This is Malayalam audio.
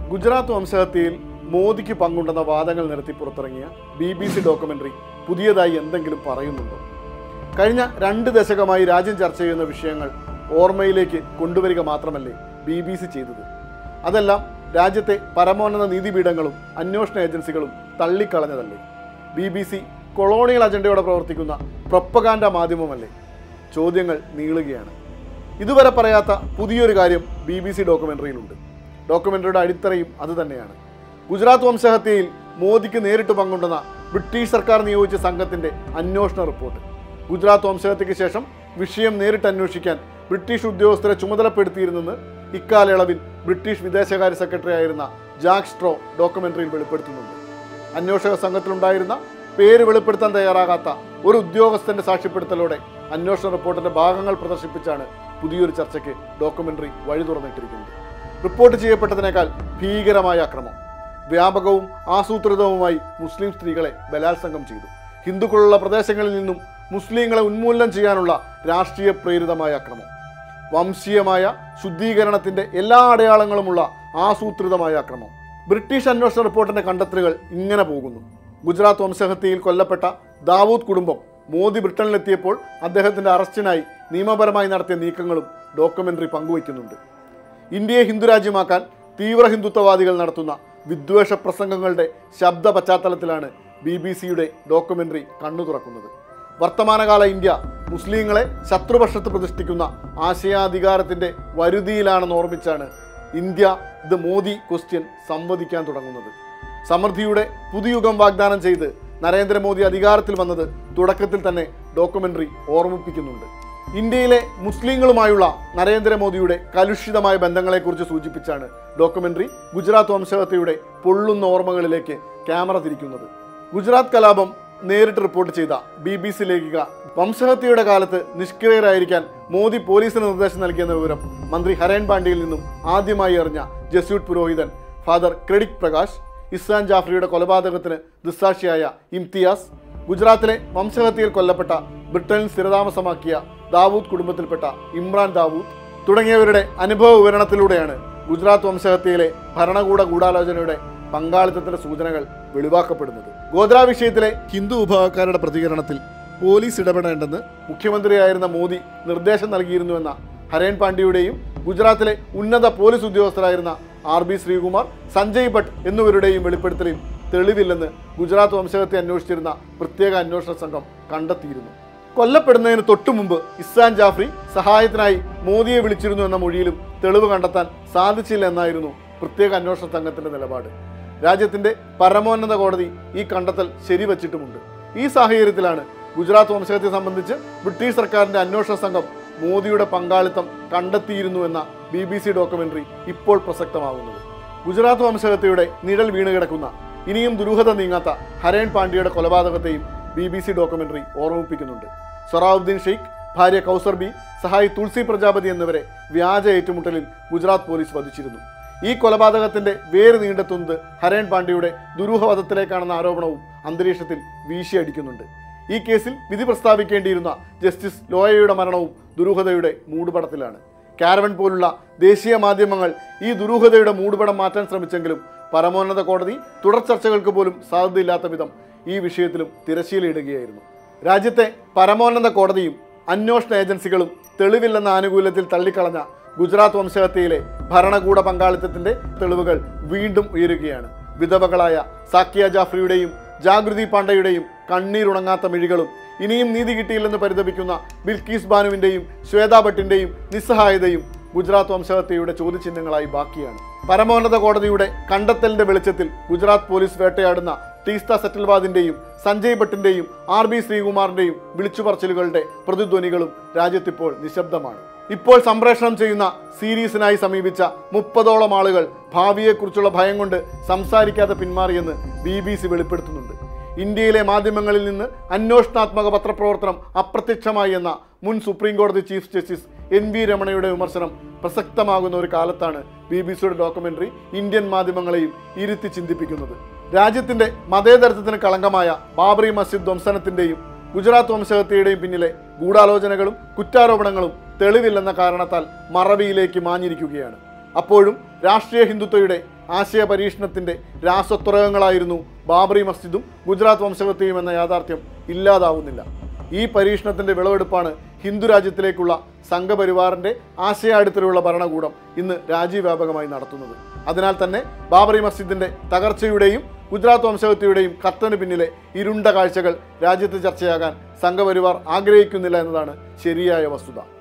ഗുജറാത്ത് വംശഹത്യയിൽ മോദിക്ക് പങ്കുണ്ടെന്ന വാദങ്ങൾ നിരത്തി പുറത്തിറങ്ങിയ ബി ബി സി ഡോക്യുമെന്ററി പുതിയതായി എന്തെങ്കിലും പറയുന്നുണ്ടോ കഴിഞ്ഞ രണ്ട് ദശകമായി രാജ്യം ചർച്ച ചെയ്യുന്ന വിഷയങ്ങൾ ഓർമ്മയിലേക്ക് കൊണ്ടുവരിക മാത്രമല്ലേ ബി ബി സി ചെയ്തത് അതെല്ലാം രാജ്യത്തെ പരമോന്നത നീതിപീഠങ്ങളും അന്വേഷണ ഏജൻസികളും തള്ളിക്കളഞ്ഞതല്ലേ B B C colonial agenda പ്രവർത്തിക്കുന്ന പ്രൊപ്പകാൻഡ മാധ്യമമല്ലേ ചോദ്യങ്ങൾ നീളുകയാണ് ഇതുവരെ പറയാത്ത പുതിയൊരു കാര്യം ബി ബി സി ഡോക്യുമെൻ്ററിയിലുണ്ട് ഡോക്യുമെൻ്ററിയുടെ അടിത്തറയും അതുതന്നെയാണ് ഗുജറാത്ത് വംശഹത്യയിൽ മോദിക്ക് നേരിട്ട് പങ്കുണ്ടെന്ന ബ്രിട്ടീഷ് സർക്കാർ നിയോഗിച്ച സംഘത്തിൻ്റെ അന്വേഷണ റിപ്പോർട്ട് ഗുജറാത്ത് വംശഹത്യയ്ക്ക് ശേഷം വിഷയം നേരിട്ട് അന്വേഷിക്കാൻ ബ്രിട്ടീഷ് ഉദ്യോഗസ്ഥരെ ചുമതലപ്പെടുത്തിയിരുന്നെന്ന് ഇക്കാലയളവിൽ ബ്രിട്ടീഷ് വിദേശകാര്യ സെക്രട്ടറി ആയിരുന്ന ജാക്ക് സ്ട്രോ ഡോക്യുമെൻ്ററിയിൽ വെളിപ്പെടുത്തുന്നുണ്ട് അന്വേഷക സംഘത്തിലുണ്ടായിരുന്ന പേര് വെളിപ്പെടുത്താൻ തയ്യാറാകാത്ത ഒരു ഉദ്യോഗസ്ഥന്റെ സാക്ഷ്യപ്പെടുത്തലോടെ അന്വേഷണ റിപ്പോർട്ടിന്റെ ഭാഗങ്ങൾ പ്രദർശിപ്പിച്ചാണ് പുതിയൊരു ചർച്ചയ്ക്ക് ഡോക്യുമെന്ററി വഴി തുറന്നിട്ടിരിക്കുന്നത് റിപ്പോർട്ട് ചെയ്യപ്പെട്ടതിനേക്കാൾ ഭീകരമായ അക്രമം വ്യാപകവും ആസൂത്രിതവുമായി മുസ്ലിം സ്ത്രീകളെ ബലാത്സംഗം ചെയ്തു ഹിന്ദുക്കളുള്ള പ്രദേശങ്ങളിൽ നിന്നും മുസ്ലിങ്ങളെ ഉന്മൂലനം ചെയ്യാനുള്ള രാഷ്ട്രീയ പ്രേരിതമായ അക്രമം വംശീയമായ ശുദ്ധീകരണത്തിന്റെ എല്ലാ അടയാളങ്ങളുമുള്ള ആസൂത്രിതമായ അക്രമം ബ്രിട്ടീഷ് അന്വേഷണ റിപ്പോർട്ടിന്റെ കണ്ടെത്തലുകൾ ഇങ്ങനെ പോകുന്നു ഗുജറാത്ത് വംശഹത്യയിൽ കൊല്ലപ്പെട്ട ദാവൂദ് കുടുംബം മോദി ബ്രിട്ടനിലെത്തിയപ്പോൾ അദ്ദേഹത്തിന്റെ അറസ്റ്റിനായി നിയമപരമായി നടത്തിയ നീക്കങ്ങളും ഡോക്യുമെന്ററി പങ്കുവയ്ക്കുന്നുണ്ട് ഇന്ത്യയെ ഹിന്ദുരാജ്യമാക്കാൻ തീവ്ര ഹിന്ദുത്വവാദികൾ നടത്തുന്ന വിദ്വേഷ പ്രസംഗങ്ങളുടെ ശബ്ദ പശ്ചാത്തലത്തിലാണ് ബി ബി സിയുടെ ഡോക്യുമെന്ററി കണ്ണു തുറക്കുന്നത് വർത്തമാനകാല ഇന്ത്യ മുസ്ലിങ്ങളെ ശത്രുപക്ഷത്ത് പ്രതിഷ്ഠിക്കുന്ന ആശയാധികാരത്തിന്റെ വരുതിയിലാണെന്ന് ഓർമ്മിച്ചാണ് ഇന്ത്യ ദ മോദി ക്വസ്റ്റ്യൻ സംവദിക്കാൻ തുടങ്ങുന്നത് സമൃദ്ധിയുടെ പുതുയുഗം വാഗ്ദാനം ചെയ്ത് നരേന്ദ്രമോദി അധികാരത്തിൽ വന്നത് തുടക്കത്തിൽ തന്നെ ഡോക്യുമെന്ററി ഓർമ്മിപ്പിക്കുന്നുണ്ട് ഇന്ത്യയിലെ മുസ്ലിങ്ങളുമായുള്ള നരേന്ദ്രമോദിയുടെ കലുഷിതമായ ബന്ധങ്ങളെക്കുറിച്ച് സൂചിപ്പിച്ചാണ് ഡോക്യുമെന്ററി ഗുജറാത്ത് വംശഹത്യയുടെ പൊള്ളുന്ന ഓർമ്മകളിലേക്ക് ക്യാമറ തിരിക്കുന്നത് ഗുജറാത്ത് കലാപം നേരിട്ട് റിപ്പോർട്ട് ചെയ്ത ബി ബി സി ലേഖിക വംശഹത്യയുടെ കാലത്ത് നിഷ്ക്രിയരായിരിക്കാൻ മോദി പോലീസിന് നിർദ്ദേശം നൽകിയെന്ന വിവരം മന്ത്രി ഹരേൻ പാണ്ഡ്യയിൽ നിന്നും ആദ്യമായി അറിഞ്ഞ ജസ്യൂട്ട് പുരോഹിതൻ ഫാദർ ക്രെഡിക് പ്രകാശ് ഇസ്ലാം ജാഫ്രിയുടെ കൊലപാതകത്തിന് ദുസ്സാക്ഷിയായ ഇംതിയാസ് ഗുജറാത്തിലെ വംശഹത്യയിൽ കൊല്ലപ്പെട്ട ബ്രിട്ടനിൽ സ്ഥിരതാമസമാക്കിയ ദാവൂദ് കുടുംബത്തിൽപ്പെട്ട ഇമ്രാൻ ദാവൂദ് തുടങ്ങിയവരുടെ അനുഭവ വിവരണത്തിലൂടെയാണ് ഗുജറാത്ത് വംശഹത്യയിലെ ഭരണകൂട ഗൂഢാലോചനയുടെ പങ്കാളിത്തത്തിന്റെ സൂചനകൾ വെളിവാക്കപ്പെടുന്നത് ഗോദ്ര വിഷയത്തിലെ ഹിന്ദു വിഭാഗക്കാരുടെ പ്രതികരണത്തിൽ പോലീസ് ഇടപെടേണ്ടെന്ന് മുഖ്യമന്ത്രിയായിരുന്ന മോദി നിർദ്ദേശം നൽകിയിരുന്നുവെന്ന ഹരേൻ പാണ്ഡ്യയുടെയും ഗുജറാത്തിലെ ഉന്നത പോലീസ് ഉദ്യോഗസ്ഥരായിരുന്ന ആർ ബി ശ്രീകുമാർ സഞ്ജയ് ഭട്ട് എന്നിവരുടെയും വെളിപ്പെടുത്തലിൽ തെളിവില്ലെന്ന് ഗുജറാത്ത് വംശഹത്യ അന്വേഷിച്ചിരുന്ന പ്രത്യേക അന്വേഷണ സംഘം കണ്ടെത്തിയിരുന്നു കൊല്ലപ്പെടുന്നതിന് തൊട്ടു മുമ്പ് ഇസ്സാൻ ജാഫ്രി സഹായത്തിനായി മോദിയെ വിളിച്ചിരുന്നു എന്ന മൊഴിയിലും തെളിവ് കണ്ടെത്താൻ സാധിച്ചില്ല എന്നായിരുന്നു പ്രത്യേക അന്വേഷണ സംഘത്തിന്റെ നിലപാട് രാജ്യത്തിന്റെ പരമോന്നത കോടതി ഈ കണ്ടെത്തൽ ശരിവച്ചിട്ടുമുണ്ട് ഈ സാഹചര്യത്തിലാണ് ഗുജറാത്ത് വംശഹത്യ സംബന്ധിച്ച് ബ്രിട്ടീഷ് സർക്കാരിന്റെ അന്വേഷണ സംഘം മോദിയുടെ പങ്കാളിത്തം കണ്ടെത്തിയിരുന്നു എന്ന ബി ബി സി ഡോക്യുമെന്ററി ഇപ്പോൾ പ്രസക്തമാകുന്നത് ഗുജറാത്ത് വംശഹത്യയുടെ നിഴൽ വീണ് കിടക്കുന്ന ഇനിയും ദുരൂഹത നീങ്ങാത്ത ഹരേൻ പാണ്ഡ്യയുടെ കൊലപാതകത്തെയും ബി ബി സി ഡോക്യുമെന്ററി ഓർമ്മിപ്പിക്കുന്നുണ്ട് സൊറാവുദ്ദീൻ ഷെയ്ഖ് ഭാര്യ കൗസർ ബി സഹായി തുളസി പ്രജാപതി എന്നിവരെ വ്യാജ ഏറ്റുമുട്ടലിൽ ഗുജറാത്ത് പോലീസ് വധിച്ചിരുന്നു ഈ കൊലപാതകത്തിന്റെ വേര് നീണ്ടെത്തുന്നത് ഹരേൻ പാണ്ഡ്യയുടെ ദുരൂഹവധത്തിലേക്കാണെന്ന ആരോപണവും അന്തരീക്ഷത്തിൽ വീശിയടിക്കുന്നുണ്ട് ഈ കേസിൽ വിധി പ്രസ്താവിക്കേണ്ടിയിരുന്ന ജസ്റ്റിസ് ലോയയുടെ മരണവും ദുരൂഹതയുടെ മൂടുപടത്തിലാണ് കാരവൻ പോലുള്ള ദേശീയ മാധ്യമങ്ങൾ ഈ ദുരൂഹതയുടെ മൂടുപടം മാറ്റാൻ ശ്രമിച്ചെങ്കിലും പരമോന്നത കോടതി തുടർ ചർച്ചകൾക്ക് പോലും സാധ്യതയില്ലാത്ത വിധം ഈ വിഷയത്തിലും തിരശ്ശീലയിടുകയായിരുന്നു രാജ്യത്തെ പരമോന്നത കോടതിയും അന്വേഷണ ഏജൻസികളും തെളിവില്ലെന്ന ആനുകൂല്യത്തിൽ തള്ളിക്കളഞ്ഞ ഗുജറാത്ത് വംശഹത്യയിലെ ഭരണകൂട പങ്കാളിത്തത്തിന്റെ തെളിവുകൾ വീണ്ടും ഉയരുകയാണ് വിധവകളായ സാക്കിയ ജാഫ്രിയുടെയും ജാഗൃതി പാണ്ഡയുടെയും കണ്ണീരുണങ്ങാത്ത മിഴികളും ഇനിയും നീതി കിട്ടിയില്ലെന്ന് പരിതപിക്കുന്ന ബിൽക്കീസ് ബാനുവിന്റെയും ശ്വേതാ ഭട്ടിന്റെയും നിസ്സഹായതയും ഗുജറാത്ത് വംശഹത്യയുടെ ചോദ്യചിഹ്നങ്ങളായി ബാക്കിയാണ് പരമോന്നത കോടതിയുടെ കണ്ടെത്തലിന്റെ വെളിച്ചത്തിൽ ഗുജറാത്ത് പോലീസ് വേട്ടയാടുന്ന തീസ്ത സെറ്റൽവാദിന്റെയും സഞ്ജയ് ഭട്ടിന്റെയും ആർ ബി ശ്രീകുമാറിന്റെയും വിളിച്ചുപറച്ചിലുകളുടെ പ്രതിധ്വനികളും രാജ്യത്തിപ്പോൾ നിശബ്ദമാണ് ഇപ്പോൾ സംപ്രേഷണം ചെയ്യുന്ന സീരീസിനായി സമീപിച്ച മുപ്പതോളം ആളുകൾ ഭാവിയെക്കുറിച്ചുള്ള ഭയം കൊണ്ട് സംസാരിക്കാതെ പിന്മാറിയെന്ന് ബി ബി സി വെളിപ്പെടുത്തുന്നുണ്ട് ഇന്ത്യയിലെ മാധ്യമങ്ങളിൽ നിന്ന് അന്വേഷണാത്മക പത്രപ്രവർത്തനം അപ്രത്യക്ഷമായി എന്ന മുൻ സുപ്രീം കോടതി ചീഫ് ജസ്റ്റിസ് എൻ വി രമണയുടെ വിമർശനം പ്രസക്തമാകുന്ന ഒരു കാലത്താണ് ബി ബി സിയുടെ ഡോക്യുമെന്ററി ഇന്ത്യൻ മാധ്യമങ്ങളെയും ഇരുത്തി ചിന്തിപ്പിക്കുന്നത് രാജ്യത്തിന്റെ മതേതരത്വത്തിന് കളങ്കമായ ബാബറി മസ്ജിദ് ധ്വംസനത്തിന്റെയും ഗുജറാത്ത് വംശഹത്യയുടെയും പിന്നിലെ ഗൂഢാലോചനകളും കുറ്റാരോപണങ്ങളും തെളിവില്ലെന്ന കാരണത്താൽ മറവിയിലേക്ക് മാഞ്ഞിരിക്കുകയാണ് അപ്പോഴും രാഷ്ട്രീയ ഹിന്ദുത്വയുടെ ആശയ പരീക്ഷണത്തിൻ്റെ രാസത്വരകങ്ങളായിരുന്നു ബാബറി മസ്ജിദും ഗുജറാത്ത് വംശഹത്യയും എന്ന യാഥാർത്ഥ്യം ഇല്ലാതാവുന്നില്ല ഈ പരീക്ഷണത്തിൻ്റെ വിളവെടുപ്പാണ് ഹിന്ദു രാജ്യത്തിലേക്കുള്ള സംഘപരിവാറിൻ്റെ ആശയാടിത്തരമുള്ള ഭരണകൂടം ഇന്ന് രാജ്യവ്യാപകമായി നടത്തുന്നത് അതിനാൽ തന്നെ ബാബറി മസ്ജിദിൻ്റെ തകർച്ചയുടെയും ഗുജറാത്ത് വംശഹത്യയുടെയും കത്തന് പിന്നിലെ ഇരുണ്ട കാഴ്ചകൾ രാജ്യത്ത് ചർച്ചയാകാൻ സംഘപരിവാർ ആഗ്രഹിക്കുന്നില്ല എന്നതാണ് ശരിയായ വസ്തുത